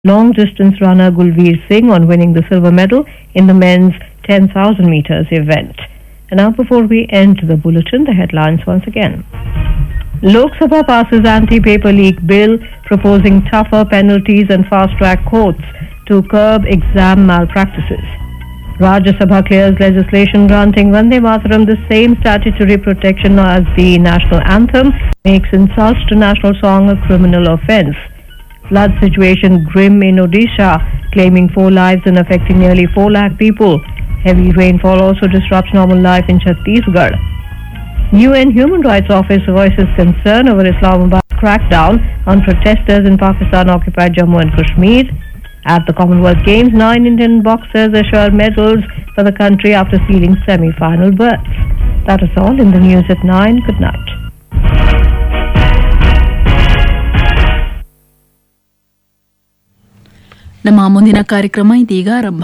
long distance runner Gulveer Singh on winning the silver medal in the men's 10,000 meters event. And now, before we end the bulletin, the headlines once again. Lok Sabha passes anti-paper leak bill proposing tougher penalties and fast-track courts to curb exam malpractices. Rajya Sabha clears legislation granting Vande Mataram the same statutory protection as the national anthem, makes insults to national song a criminal offence. Flood situation grim in Odisha, claiming four lives and affecting nearly 4 lakh people. Heavy rainfall also disrupts normal life in Chhattisgarh. UN Human Rights Office voices concern over Islamabad's crackdown on protesters in Pakistan-occupied Jammu and Kashmir. At the Commonwealth Games, nine Indian boxers assure medals for the country after sealing semi-final berths. That is all in the news at 9. Good night. ನಮ್ಮ ಮುಂದಿನ ಕಾರ್ಯಕ್ರಮ ಇದೀಗ ಆರಂಭ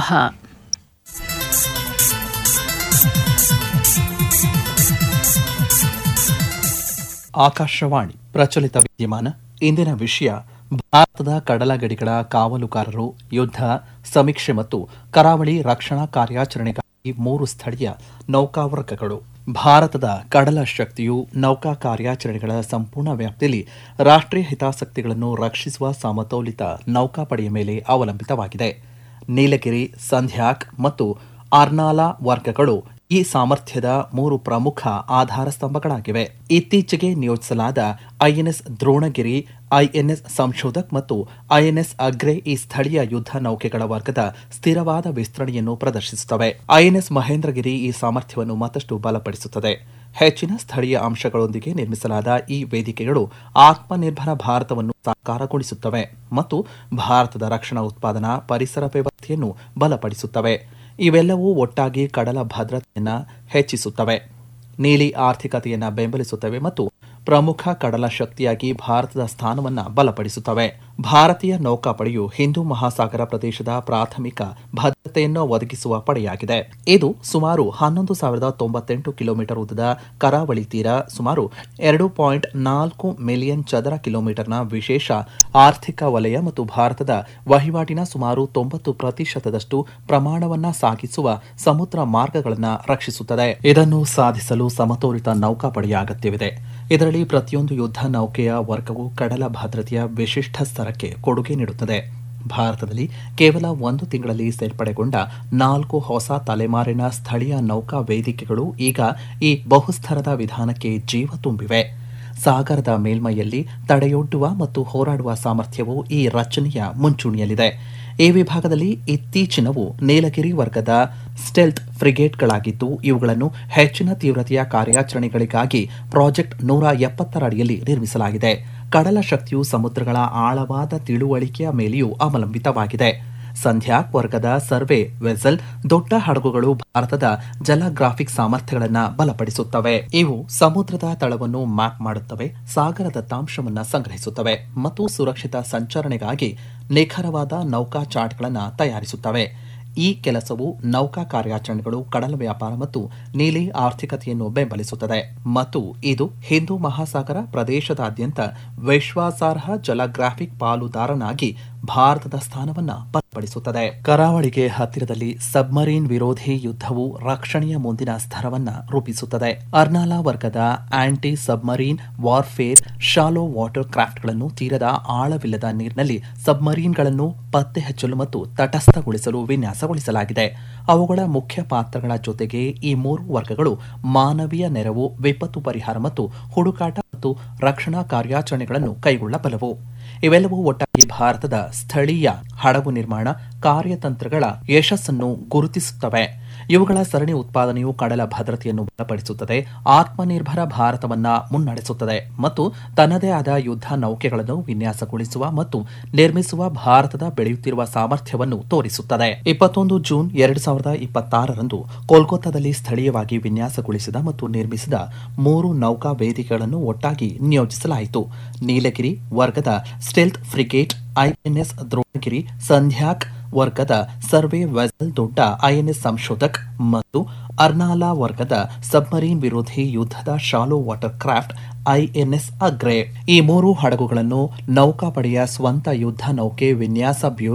ಆಕಾಶವಾಣಿ ಪ್ರಚಲಿತ ವಿದ್ಯಮಾನ ಇಂದಿನ ವಿಷಯ ಭಾರತದ ಕಡಲ ಗಡಿಗಳ ಕಾವಲುಗಾರರು ಯುದ್ಧ ಸಮೀಕ್ಷೆ ಮತ್ತು ಕರಾವಳಿ ರಕ್ಷಣಾ ಕಾರ್ಯಾಚರಣೆಗಾಗಿ ಮೂರು ಸ್ಥಳೀಯ ನೌಕಾವರ್ಗಗಳು ಭಾರತದ ಕಡಲ ಶಕ್ತಿಯು ನೌಕಾ ಕಾರ್ಯಾಚರಣೆಗಳ ಸಂಪೂರ್ಣ ವ್ಯಾಪ್ತಿಯಲ್ಲಿ ರಾಷ್ಟ್ರೀಯ ಹಿತಾಸಕ್ತಿಗಳನ್ನು ರಕ್ಷಿಸುವ ಸಮತೋಲಿತ ನೌಕಾಪಡೆಯ ಮೇಲೆ ಅವಲಂಬಿತವಾಗಿದೆ ನೀಲಗಿರಿ ಸಂಧ್ಯಾಕ್ ಮತ್ತು ಅರ್ನಾಲಾ ವರ್ಗಗಳು ಈ ಸಾಮರ್ಥ್ಯದ ಮೂರು ಪ್ರಮುಖ ಆಧಾರ ಸ್ತಂಭಗಳಾಗಿವೆ ಇತ್ತೀಚೆಗೆ ನಿಯೋಜಿಸಲಾದ ಐಎನ್ಎಸ್ ದ್ರೋಣಗಿರಿ ಐಎನ್ಎಸ್ ಸಂಶೋಧಕ್ ಮತ್ತು ಐಎನ್ಎಸ್ ಅಗ್ರೆ ಈ ಸ್ಥಳೀಯ ಯುದ್ಧ ನೌಕೆಗಳ ವರ್ಗದ ಸ್ಥಿರವಾದ ವಿಸ್ತರಣೆಯನ್ನು ಪ್ರದರ್ಶಿಸುತ್ತವೆ ಐಎನ್ಎಸ್ ಮಹೇಂದ್ರಗಿರಿ ಈ ಸಾಮರ್ಥ್ಯವನ್ನು ಮತ್ತಷ್ಟು ಬಲಪಡಿಸುತ್ತದೆ ಹೆಚ್ಚಿನ ಸ್ಥಳೀಯ ಅಂಶಗಳೊಂದಿಗೆ ನಿರ್ಮಿಸಲಾದ ಈ ವೇದಿಕೆಗಳು ಆತ್ಮನಿರ್ಭರ ಭಾರತವನ್ನು ಸಾಕಾರಗೊಳಿಸುತ್ತವೆ ಮತ್ತು ಭಾರತದ ರಕ್ಷಣಾ ಉತ್ಪಾದನಾ ಪರಿಸರ ವ್ಯವಸ್ಥೆಯನ್ನು ಬಲಪಡಿಸುತ್ತವೆ ಇವೆಲ್ಲವೂ ಒಟ್ಟಾಗಿ ಕಡಲ ಭದ್ರತೆಯನ್ನು ಹೆಚ್ಚಿಸುತ್ತವೆ ನೀಲಿ ಆರ್ಥಿಕತೆಯನ್ನು ಬೆಂಬಲಿಸುತ್ತವೆ ಮತ್ತು ಪ್ರಮುಖ ಕಡಲ ಶಕ್ತಿಯಾಗಿ ಭಾರತದ ಸ್ಥಾನವನ್ನು ಬಲಪಡಿಸುತ್ತವೆ ಭಾರತೀಯ ನೌಕಾಪಡೆಯು ಹಿಂದೂ ಮಹಾಸಾಗರ ಪ್ರದೇಶದ ಪ್ರಾಥಮಿಕ ಭದ್ರತೆಯನ್ನು ಒದಗಿಸುವ ಪಡೆಯಾಗಿದೆ ಇದು ಸುಮಾರು ಹನ್ನೊಂದು ಸಾವಿರದ ತೊಂಬತ್ತೆಂಟು ಕಿಲೋಮೀಟರ್ ಉದ್ದದ ಕರಾವಳಿ ತೀರ ಸುಮಾರು ಎರಡು ಪಾಯಿಂಟ್ ನಾಲ್ಕು ಮಿಲಿಯನ್ ಚದರ ಕಿಲೋಮೀಟರ್ನ ವಿಶೇಷ ಆರ್ಥಿಕ ವಲಯ ಮತ್ತು ಭಾರತದ ವಹಿವಾಟಿನ ಸುಮಾರು ತೊಂಬತ್ತು ಪ್ರತಿಶತದಷ್ಟು ಪ್ರಮಾಣವನ್ನ ಸಾಗಿಸುವ ಸಮುದ್ರ ಮಾರ್ಗಗಳನ್ನು ರಕ್ಷಿಸುತ್ತದೆ ಇದನ್ನು ಸಾಧಿಸಲು ಸಮತೋಲಿತ ನೌಕಾಪಡೆಯ ಅಗತ್ಯವಿದೆ ಇದರಲ್ಲಿ ಪ್ರತಿಯೊಂದು ಯುದ್ಧ ನೌಕೆಯ ವರ್ಗವು ಕಡಲ ಭದ್ರತೆಯ ವಿಶಿಷ್ಟ ಸ್ತರಕ್ಕೆ ಕೊಡುಗೆ ನೀಡುತ್ತದೆ ಭಾರತದಲ್ಲಿ ಕೇವಲ ಒಂದು ತಿಂಗಳಲ್ಲಿ ಸೇರ್ಪಡೆಗೊಂಡ ನಾಲ್ಕು ಹೊಸ ತಲೆಮಾರಿನ ಸ್ಥಳೀಯ ನೌಕಾ ವೇದಿಕೆಗಳು ಈಗ ಈ ಬಹುಸ್ತರದ ವಿಧಾನಕ್ಕೆ ಜೀವ ತುಂಬಿವೆ ಸಾಗರದ ಮೇಲ್ಮೈಯಲ್ಲಿ ತಡೆಯೊಡ್ಡುವ ಮತ್ತು ಹೋರಾಡುವ ಸಾಮರ್ಥ್ಯವು ಈ ರಚನೆಯ ಮುಂಚೂಣಿಯಲ್ಲಿದೆ ಈ ವಿಭಾಗದಲ್ಲಿ ಇತ್ತೀಚಿನವು ನೀಲಗಿರಿ ವರ್ಗದ ಸ್ಟೆಲ್ತ್ ಫ್ರಿಗೇಟ್ಗಳಾಗಿದ್ದು ಇವುಗಳನ್ನು ಹೆಚ್ಚಿನ ತೀವ್ರತೆಯ ಕಾರ್ಯಾಚರಣೆಗಳಿಗಾಗಿ ಪ್ರಾಜೆಕ್ಟ್ ನೂರ ಎಪ್ಪತ್ತರ ಅಡಿಯಲ್ಲಿ ನಿರ್ಮಿಸಲಾಗಿದೆ ಕಡಲ ಶಕ್ತಿಯು ಸಮುದ್ರಗಳ ಆಳವಾದ ತಿಳುವಳಿಕೆಯ ಮೇಲೆಯೂ ಅವಲಂಬಿತವಾಗಿದೆ ಸಂಧ್ಯಾಕ್ ವರ್ಗದ ಸರ್ವೆ ವೆಸಲ್ ದೊಡ್ಡ ಹಡಗುಗಳು ಭಾರತದ ಜಲಗ್ರಾಫಿಕ್ ಸಾಮರ್ಥ್ಯಗಳನ್ನು ಬಲಪಡಿಸುತ್ತವೆ ಇವು ಸಮುದ್ರದ ತಳವನ್ನು ಮ್ಯಾಪ್ ಮಾಡುತ್ತವೆ ಸಾಗರ ದತ್ತಾಂಶವನ್ನು ಸಂಗ್ರಹಿಸುತ್ತವೆ ಮತ್ತು ಸುರಕ್ಷಿತ ಸಂಚರಣೆಗಾಗಿ ನಿಖರವಾದ ನೌಕಾ ಚಾರ್ಟ್ಗಳನ್ನು ತಯಾರಿಸುತ್ತವೆ ಈ ಕೆಲಸವು ನೌಕಾ ಕಾರ್ಯಾಚರಣೆಗಳು ಕಡಲ ವ್ಯಾಪಾರ ಮತ್ತು ನೀಲಿ ಆರ್ಥಿಕತೆಯನ್ನು ಬೆಂಬಲಿಸುತ್ತದೆ ಮತ್ತು ಇದು ಹಿಂದೂ ಮಹಾಸಾಗರ ಪ್ರದೇಶದಾದ್ಯಂತ ವಿಶ್ವಾಸಾರ್ಹ ಜಲಗ್ರಾಫಿಕ್ ಪಾಲುದಾರನಾಗಿ ಭಾರತದ ಸ್ಥಾನವನ್ನು ಬಲಪಡಿಸುತ್ತದೆ ಕರಾವಳಿಗೆ ಹತ್ತಿರದಲ್ಲಿ ಸಬ್ಮರೀನ್ ವಿರೋಧಿ ಯುದ್ಧವು ರಕ್ಷಣೆಯ ಮುಂದಿನ ಸ್ತರವನ್ನ ರೂಪಿಸುತ್ತದೆ ಅರ್ನಾಲಾ ವರ್ಗದ anti submarine warfare shallow water ಕ್ರಾಫ್ಟ್ಗಳನ್ನು ತೀರದ ಆಳವಿಲ್ಲದ ನೀರಿನಲ್ಲಿ ಸಬ್ಮರೀನ್ಗಳನ್ನು ಪತ್ತೆ ಹಚ್ಚಲು ಮತ್ತು ತಟಸ್ಥಗೊಳಿಸಲು ವಿನ್ಯಾಸಗೊಳಿಸಲಾಗಿದೆ ಅವುಗಳ ಮುಖ್ಯ ಪಾತ್ರಗಳ ಜೊತೆಗೆ ಈ ಮೂರು ವರ್ಗಗಳು ಮಾನವೀಯ ನೆರವು ವಿಪತ್ತು ಪರಿಹಾರ ಮತ್ತು ಹುಡುಕಾಟ ಮತ್ತು ರಕ್ಷಣಾ ಕಾರ್ಯಾಚರಣೆಗಳನ್ನು ಕೈಗೊಳ್ಳಬಲ್ಲವು ಇವೆಲ್ಲವೂ ಒಟ್ಟಾಗಿ ಭಾರತದ ಸ್ಥಳೀಯ ಹಡಗು ನಿರ್ಮಾಣ ಕಾರ್ಯತಂತ್ರಗಳ ಯಶಸ್ಸನ್ನು ಗುರುತಿಸುತ್ತವೆ ಇವುಗಳ ಸರಣಿ ಉತ್ಪಾದನೆಯು ಕಡಲ ಭದ್ರತೆಯನ್ನು ಬಲಪಡಿಸುತ್ತದೆ ಆತ್ಮನಿರ್ಭರ ಭಾರತವನ್ನ ಮುನ್ನಡೆಸುತ್ತದೆ ಮತ್ತು ತನ್ನದೇ ಆದ ಯುದ್ಧ ನೌಕೆಗಳನ್ನು ವಿನ್ಯಾಸಗೊಳಿಸುವ ಮತ್ತು ನಿರ್ಮಿಸುವ ಭಾರತದ ಬೆಳೆಯುತ್ತಿರುವ ಸಾಮರ್ಥ್ಯವನ್ನು ತೋರಿಸುತ್ತದೆ ಇಪ್ಪತ್ತೊಂದು ಜೂನ್ ಎರಡು ಸಾವಿರದ ಇಪ್ಪತ್ತಾರರಂದು ಕೋಲ್ಕತ್ತಾದಲ್ಲಿ ಸ್ಥಳೀಯವಾಗಿ ವಿನ್ಯಾಸಗೊಳಿಸಿದ ಮತ್ತು ನಿರ್ಮಿಸಿದ ಮೂರು ನೌಕಾ ವೇದಿಕೆಗಳನ್ನು ಒಟ್ಟಾಗಿ ನಿಯೋಜಿಸಲಾಯಿತು ನೀಲಗಿರಿ ವರ್ಗದ stealth frigate INS Dronagiri Sandhayak ವರ್ಗದ ಸರ್ವೆ ವೆಸಲ್ ದೊಡ್ಡ ಐಎನ್ಎಸ್ ಸಂಶೋಧಕ್ ಮತ್ತು ಅರ್ನಾಲಾ ವರ್ಗದ ಸಬ್ಮರೀನ್ ವಿರೋಧಿ ಯುದ್ಧದ shallow water craft INS Agray ಈ ಮೂರು ಹಡಗುಗಳನ್ನು ನೌಕಾಪಡೆಯ ಸ್ವಂತ ಯುದ್ಧ ನೌಕೆ ವಿನ್ಯಾಸ ಬ್ಯೂರೋ